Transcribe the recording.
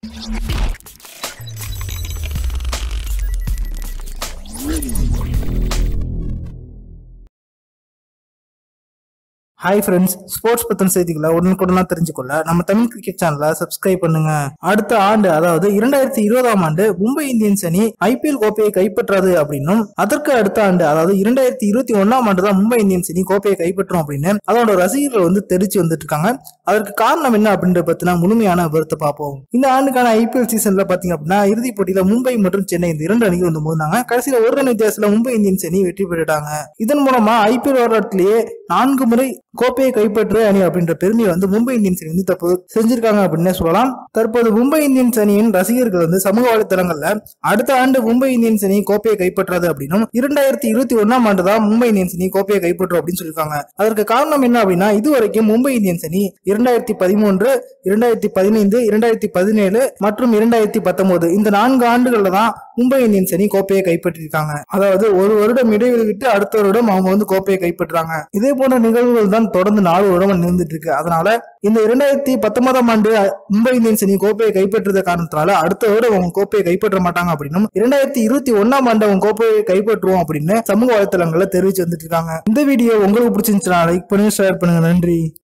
hi friends sports பத்தின செய்திகளை உடனுக்குடனா தெரிஞ்சுக்கொள்ள நம்ம தமிழ் கிரிக்கெட் சேனலை சப்ஸ்கிரைப் பண்ணுங்க அடுத்த ஆண்டு அதாவது இரண்டாயிரத்தி இருபதாம் ஆண்டு மும்பை இந்தியன்ஸ் அணி ஐபிஎல் கோப்பையை கைப்பற்றாது அப்படின்னும் அதற்கு அடுத்த ஆண்டு அதாவது இரண்டாயிரத்தி இருபத்தி ஒன்னாம் ஆண்டு தான் மும்பை இந்தியன்ஸ் அணி கோப்பையை கைப்பற்றும் அப்படின்னு அதோட ரசிகர்கள் வந்து தெரிச்சு வந்துட்டு இருக்காங்க அதற்கு காரணம் என்ன அப்படின்றத பத்தின முழுமையான விவரத்தை பார்ப்போம் இந்த ஆண்டுக்கான ஐபிஎல் சீசன்ல பாத்தீங்க அப்படின்னா இறுதிப் போட்டியில மும்பை மற்றும் சென்னை இந்த இரண்டு அணிகள் வந்து மோதினாங்க கடைசியில ஒரு ரன் வித்தியாசத்துல மும்பை இந்தியன்ஸ் அணி வெற்றி பெற்றுட்டாங்க இதன் மூலமா ஐபிஎல் வரலாற்றிலேயே நான்கு முறை கோப்பையை கைப்பற்ற அணி அப்படின்ற பெருமையை வந்து மும்பை இந்தியன்ஸ் அணி வந்து தற்போது செஞ்சிருக்காங்க அப்படின்னே சொல்லலாம் தற்போது மும்பை இந்தியன்ஸ் அணியின் ரசிகர்கள் வந்து சமூக வலைதளங்கள்ல அடுத்த ஆண்டு மும்பை இந்தியன்ஸ் அணி கோப்பையை கைப்பற்றாது அப்படின்னும் இரண்டாயிரத்தி இருபத்தி ஒன்னாம் ஆண்டு தான் மும்பை இந்தியன்ஸ் அணி கோப்பையை கைப்பற்றும் அப்படின்னு சொல்லியிருக்காங்க அதற்கு காரணம் என்ன அப்படின்னா இதுவரைக்கும் மும்பை இந்தியன்ஸ் அணி இரண்டாயிரத்தி பதிமூன்று இரண்டாயிரத்தி பதினைந்து இரண்டாயிரத்தி பதினேழு மற்றும் இரண்டாயிரத்தி பத்தொன்பது இந்த நான்கு ஆண்டுகள்ல தான் மும்பை இந்தியன்ஸ் அணி கோப்பையை கைப்பற்றிருக்காங்க அதாவது ஒரு வருடம் இடைவெளி விட்டு அடுத்த வருடம் அவங்க வந்து கோப்பையை கைப்பற்றாங்க இதே போன்ற நிகழ்வுகள் தான் தொடர்ந்து நாலு வருடம் நின்றுட்டு இருக்கு அதனால இந்த இரண்டாயிரத்தி பத்தொன்பதாம் ஆண்டு மும்பை இந்தியன்ஸ் அணி கோப்பையை கைப்பற்றியத காரணத்தினால அடுத்த வருடம் அவங்க கோப்பையை கைப்பற்ற மாட்டாங்க அப்படின்னும் இரண்டாயிரத்தி இருபத்தி ஒன்னாம் ஆண்டு அவங்க கோப்பையை கைப்பற்றுவோம் அப்படின்னு சமூக வலைத்தளங்கள்ல தெரிவிச்சு வந்துட்டு இருக்காங்க இந்த வீடியோ உங்களுக்கு பிடிச்சிருந்துச்சுன்னா லைக் பண்ணி ஷேர் பண்ணுங்க நன்றி